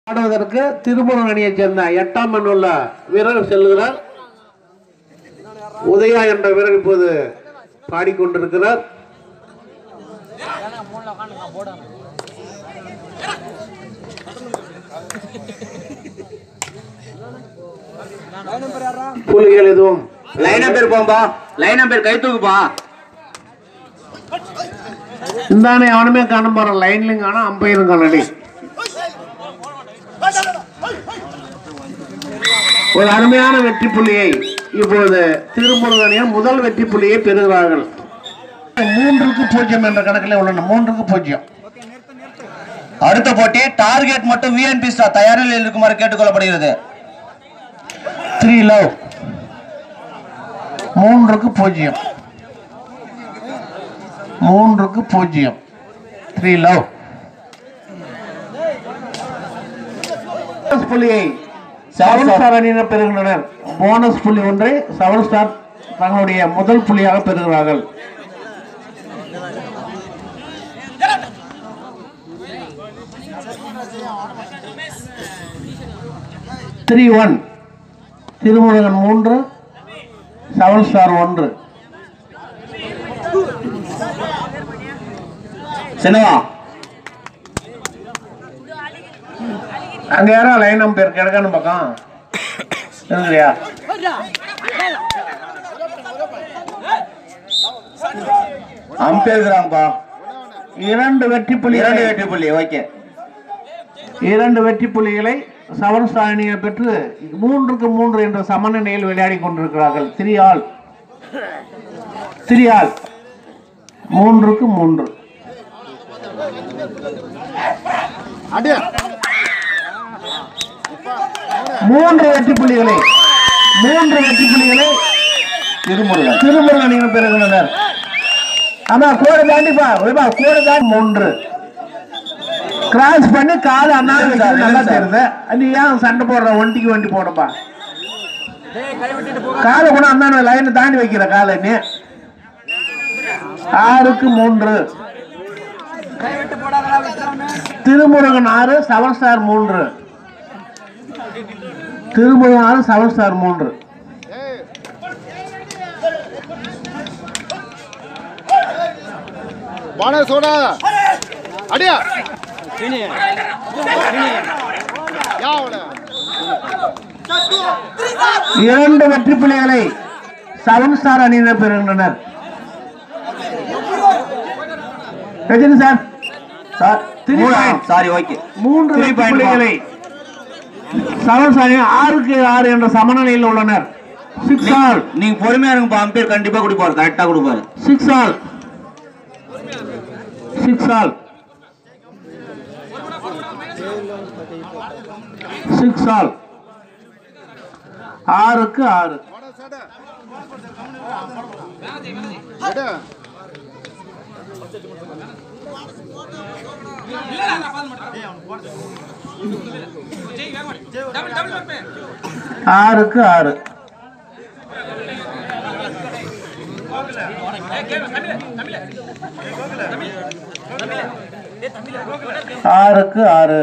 ஆடுவதற்கு திருமுருகன் அணியைச் சேர்ந்த எட்டாம் எண் உள்ள வீரர் செல்கிறார் உதயா என்ற வீரர் இப்போது பாடிக்கொண்டிருக்கிறார் புலிகள் எதுவும் லைன் நம்பர் போம்பா லைன் நம்பர் கை தூக்குப்பா இந்தானே அவனுமே காணும் போறான் லைன்லயும் காணும் அம்பையரும் காணடி ஒரு அருமையான வெற்றி புள்ளியை இப்போது திருமுருகனின் முதல் வெற்றி புள்ளியை பெறுகிறார்கள் மூன்றுக்கு பூஜ்ஜியம் என்ற கணக்கில் உள்ளன மூன்றுக்கு பூஜ்ஜியம் அடுத்த போட்டி டார்கெட் மற்றும் விஎன்பி ஸ்டார் தயாரில் இருக்குமாறு கேட்டுக்கொள்ளப்படுகிறது த்ரீ லவ் மூன்றுக்கு பூஜ்ஜியம் மூன்றுக்கு பூஜ்ஜியம் த்ரீ லவ் புள்ளியை செவன் ஸ்டார் அணியினர் பெறுகின்றனர் போனஸ் புள்ளி ஒன்றை செவன் ஸ்டார் தங்களுடைய முதல் புள்ளியாக பெறுகிறார்கள் த்ரீ ஒன் திருமுருகன் மூன்று செவன் ஸ்டார் ஒன்று சின்னவா அங்க யாரோ லைன் நம்பர் கிடக்கான்னு பக்கம் இருக்குறியா அம்பேர் கிராம்பா இரண்டு வெற்றி இரண்டு புள்ளிகளை வெற்றி புள்ளி ஓகே இரண்டு வெற்றி புள்ளிகளை சவன் சாணியை பெற்று மூன்றுக்கு மூன்று என்ற சமநிலையில் விளையாடி கொண்டிருக்கிறார்கள் த்ரீ ஆல் த்ரீ ஆல் மூன்றுக்கு மூன்று மூன்று வெற்றி புள்ளிகளை மூன்று வெற்றி புள்ளிகளை திருமுருகன் திருமுருகன் அணியினர் பெறுகின்றனர் ஆமா கோடை தாண்டிப்பா விபா கோடை தாண்டி மூன்று கிராஸ் பண்ணி கால் அண்ணா வைக்கிறது நல்லா தெரியுது நீ ஏன் சண்டை போடுற ஒண்டிக்கு வண்டி போடப்பா காலை கூட அண்ணா லைன் தாண்டி வைக்கிற காலை நீ ஆறுக்கு மூன்று திருமுருகன் ஆறு செவன் ஸ்டார் மூன்று திருமுருகன் ஆறு செவன் ஸ்டார் மூன்று ಬಾಣ ಸೋಡ ಅಡಿಯ ಯಾವ இரண்டு வெற்றி புள்ளிகளை செவன் ஸ்டார் அணியினர் பெறுகின்றனர் Rajini sir sir three point. Sorry okay மூன்று Three வெற்றி point புள்ளிகளை செவன் ஸ்டார் ஆறுக்கு ஆறு என்ற சமநிலையில் உள்ளனர் சிக்ஸ் ஆல் நீங்க பொறுமையா இருங்கப்பா அம்பேர் கண்டிப்பா கொடுப்பாரு கரெக்டா கொடுப்பாரு six all six all six all ஆறுக்கு ஆறு ಅಡ ஆறுக்கு ஆறு ஆறுக்கு ஆறு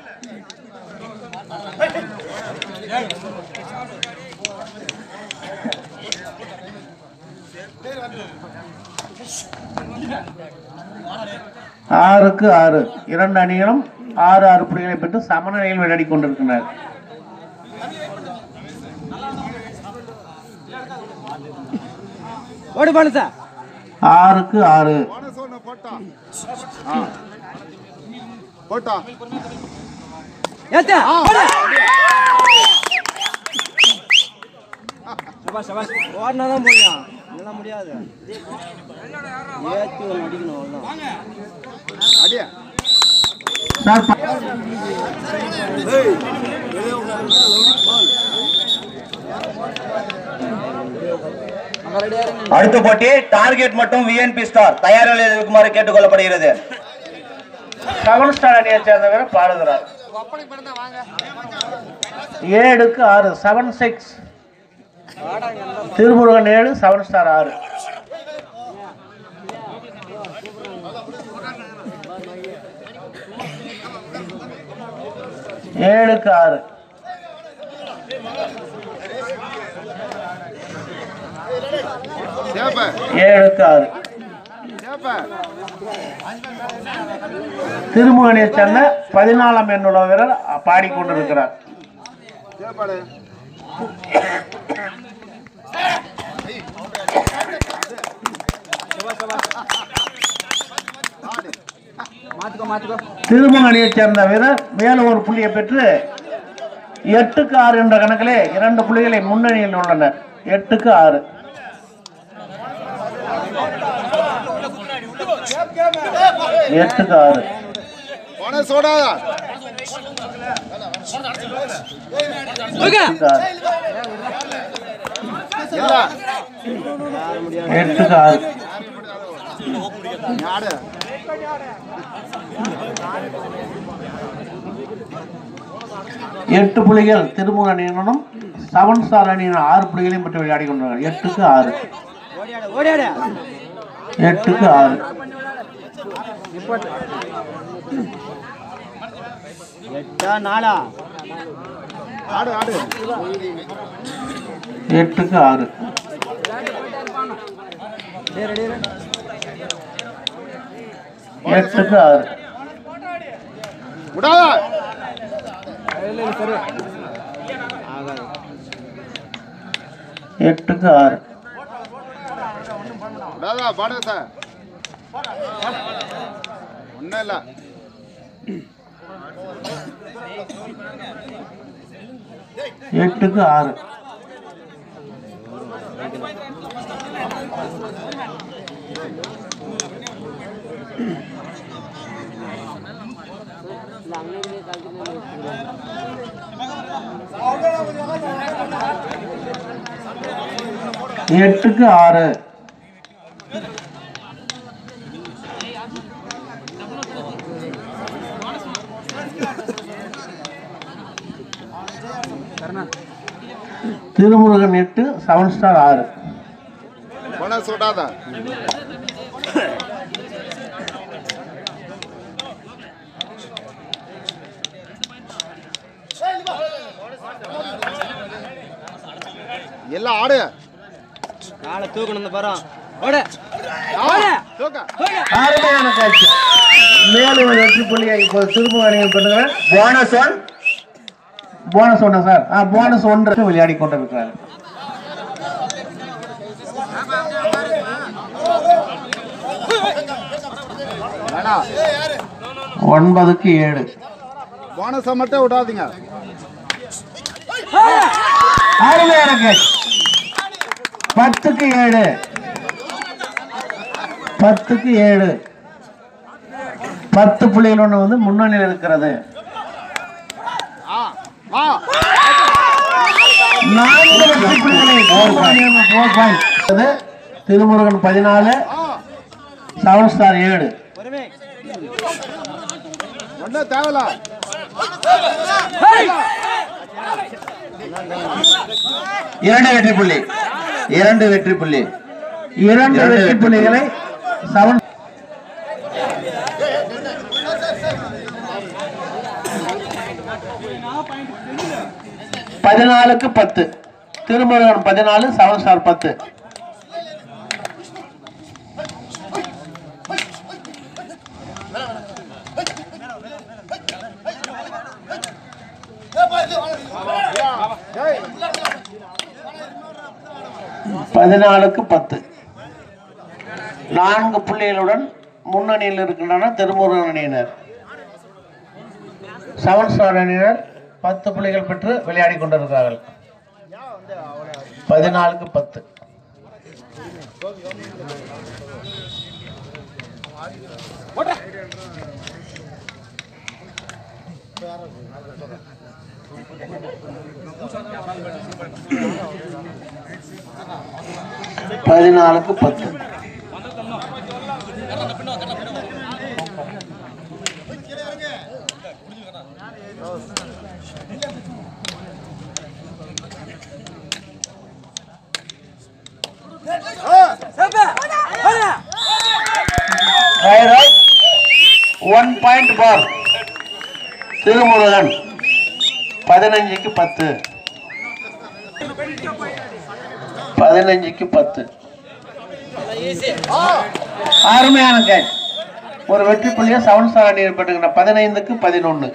ஆறுக்கு ஆறு இரண்டு அணிகளும் ஆறு ஆறு புள்ளிகளை பெற்று சமநிலையில் விளையாடி கொண்டிருக்கின்றனர் ஓடு பாலுசா ஆறுக்கு ஆறு ಬಾಣ ಸೋಡ ಪಟ್ಟ ಪಟ್ಟ ஏத்தா சபாஷ் சபாஷ் ஓடினா தான் முடியும் இதெல்லாம் முடியாது ஏத்தி ஒன்று அடிக்கணும் அவ்வளோதான் ಅಡಿಯ சார் ப- அடுத்த போட்டி டார்கெட் மற்றும் விஎன்பி ஸ்டார் தயாரில் இருக்குமாறு கேட்டுக்கொள்ளப்படுகிறது செவன் ஸ்டார் அணியை சேர்ந்தவர் பாடுகிறார் ஏழுக்கு ஆறு செவன் சிக்ஸ் திருமுருகன் ஏழு செவன் ஸ்டார் ஆறு ஏழுக்கு ஆறு சேப்ப ஏழுக்கு ஆறு சேப்ப திருமுகனியை சேர்ந்த பதினாலாம் எண்ணுள்ள வீரர் பாடிக்கொண்டிருக்கிறார் சேப்பாடு மாத்துக்கோ மாத்துக்கோ திருமுகனியை சேர்ந்த வீரர் மேலும் ஒரு புள்ளியை பெற்று எட்டுக்கு ஆறு என்ற கணக்கிலே இரண்டு புள்ளிகளை முன்னணியில் உள்ளனர் எட்டுக்கு ஆறு எட்டுக்கு ஆறு போன சோடாதா எட்டுக்கு ஆறு இல்ல எட்டுக்கு ஆறு ஆடு எட்டு புள்ளிகள் திருமுக அணியினரும் செவன் ஸ்டார் அணியினர் ஆறு புள்ளிகளையும் பெற்று விளையாடி கொண்டிருக்கிறார் எட்டுக்கு ஆறு ஓடியாடு ஓடியாடு எட்டுக்கு ஆறு எட்டா நாலா ஆடு ஆடு எட்டுக்கு ஆறு டேய் ரெடி ரெடி எட்டுக்கு ஆறு விடாதா இல்ல இல்ல சரி ஆகாது எட்டுக்கு ஆறு விடாதா பாடு சார் ஒன்றும் இல்லை எட்டுக்கு ஆறு எட்டுக்கு ஆறு திருமுருகன் எட்டு செவன் ஸ்டார் ஆறு போன சோடாதா எல்லாம் ஆடு நாளை தூக்கணும் இந்த பரம் ஓடு ஆடு தூக்க அருமையான காட்சி மேலும் ஒரு வெற்றி புள்ளியை இப்போது திருமுகணிகள் பெறுகிறார் போனஸ் ஒன் போனஸ் ஒன்று சார் ஆ போனஸ் ஒன்று விளையாடி கொண்டிருக்கிறார் வேணா ஒன்பதுக்கு ஏழு போனஸை மட்டும் விடாதீங்க அருமையான கேட்ச் பத்துக்கு ஏழு பத்துக்கு ஏழு பத்து புள்ளிகள் ஒன்று வந்து முன்னணியில் இருக்கிறது ஆ வா நான்கு வெற்றி புள்ளிகளை திருமுருகன் four point. அது திருமுருகன் பதினாலு ஆ செவன் ஸ்டார் ஏழு பொறுமை ஒன்றும் தேவையில்ல இரண்டு வெற்றி புள்ளி இரண்டு வெற்றி புள்ளி இரண்டு இரண்டு வெற்றி வெற்றி புள்ளிகளை செவன் பதினாலுக்கு பத்து திருமுருகன் பதினாலு செவன் ஸ்டார் பத்து ஏய் பதினாலுக்கு பத்து நான்கு புள்ளிகளுடன் முன்னணியில் இருக்கின்றன திருமுருகன் அணியினர் செவன் ஸ்டார் அணியினர் பத்து புள்ளிகள் பெற்று விளையாடி கொண்டிருக்கிறார்கள் பதினாலுக்கு பத்து பதினாலுக்கு பத்து ஒன் பாயிண்ட் பார் திருமுருகன் பதினஞ்சுக்கு பத்து பதினஞ்சுக்கு பத்து அருமையான கேட்ச் ஒரு வெற்றி புள்ளியா செவன் ஸ்டார் அணி ஏற்பட்டுக்கிற பதினைந்துக்கு பதினொன்னு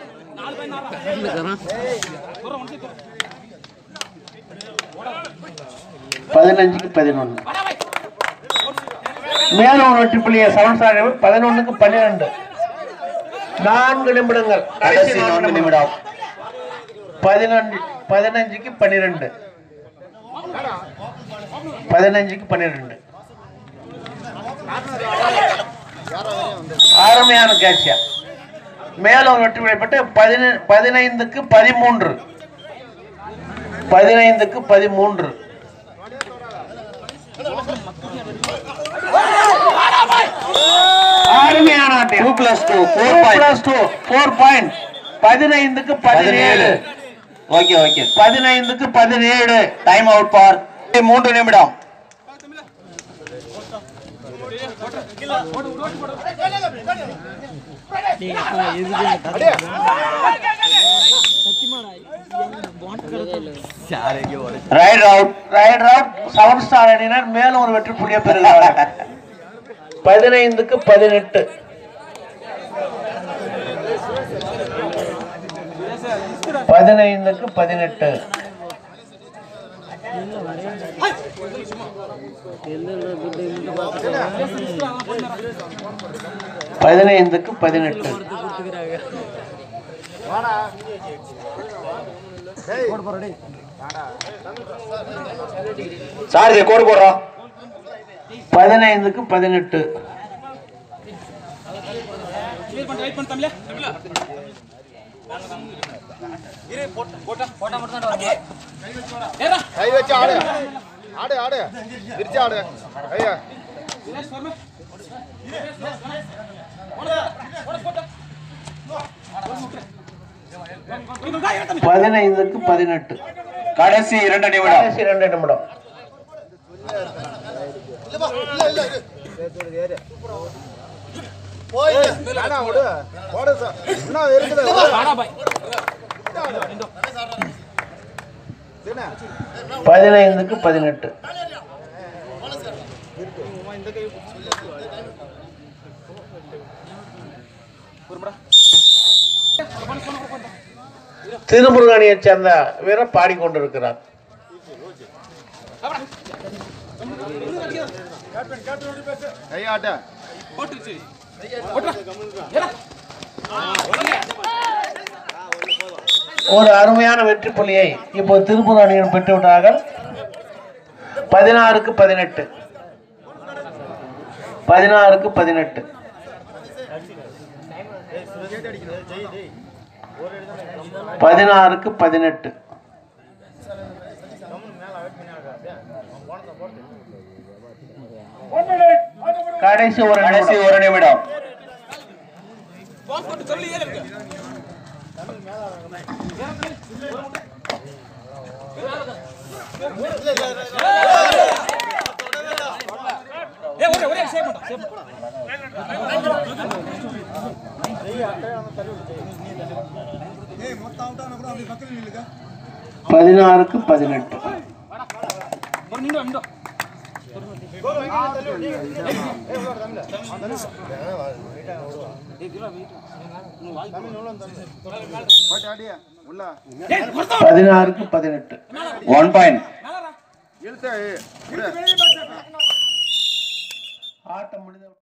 பதினஞ்சுக்கு பதினொன்னு மேலும் ஒரு வெற்றி புள்ளியா செவன் ஸ்டார் அணி பதினொன்னுக்கு பன்னிரெண்டு நான்கு நிமிடங்கள் கடைசி நான்கு நிமிடம் பதினஞ்சு பதினஞ்சுக்கு பன்னிரெண்டு பதினஞ்சுக்கு பன்னிரெண்டு அருமையான கேட்சியா மேலும் வெற்றி விடைப்பட்டு பதின பதினைந்துக்கு பதிமூன்று பதினைந்துக்கு பதிமூன்று அருமையான ஆட்டம் two plus two four four point plus two four point பதினைந்துக்கு பதினேழு பதினேழு ஓகே ஓகே பதினைந்துக்கு பதினேழு டைம் அவுட் பார் மூன்று நிமிடம் right out right out seven star அணியினர் மேலும் ஒரு வெற்றி புள்ளியை பெறுகிறார்கள் பதினைந்துக்கு பதினெட்டு பதினைந்துக்கு பதினெட்டு பதினைந்துக்கு பதினெட்டு சார் இது கோடு போடுறோம் பதினைந்துக்கு பதினெட்டு கை வச்சு ஆடு ஆடு ஆடு விரிச்சு ஆடு ஐயா பதினைந்துக்கு பதினெட்டு கடைசி இரண்டு நிமிடம் கடைசி ரெண்டு நிமிடம் வேணாம் விடு போடு சார் இன்னும் இருக்குது என்ன பதினைந்துக்கு பதினெட்டு திருமுருகன் அணியைச் சேர்ந்த வீரர் பாடிக்கொண்டிருக்கிறார் கை ஆட்டு ஒரு அருமையான வெற்றி புள்ளியை இப்போ திருப்பூர் அணியினர் பெற்று விட்டார்கள் பதினாறுக்கு பதினெட்டு பதினாறுக்கு பதினெட்டு பதினாறுக்கு பதினெட்டு கடைசி ஒரு கடைசி நிமிடம் ஒரு நிமிடம் பதினாறுக்கு பதினெட்டு போயிட்டு ஆடியா உள்ள பதினாறுக்கு பதினெட்டு ஒன் பாயிண்ட் இழுத்து விடு ஆட்டம் முடிந்த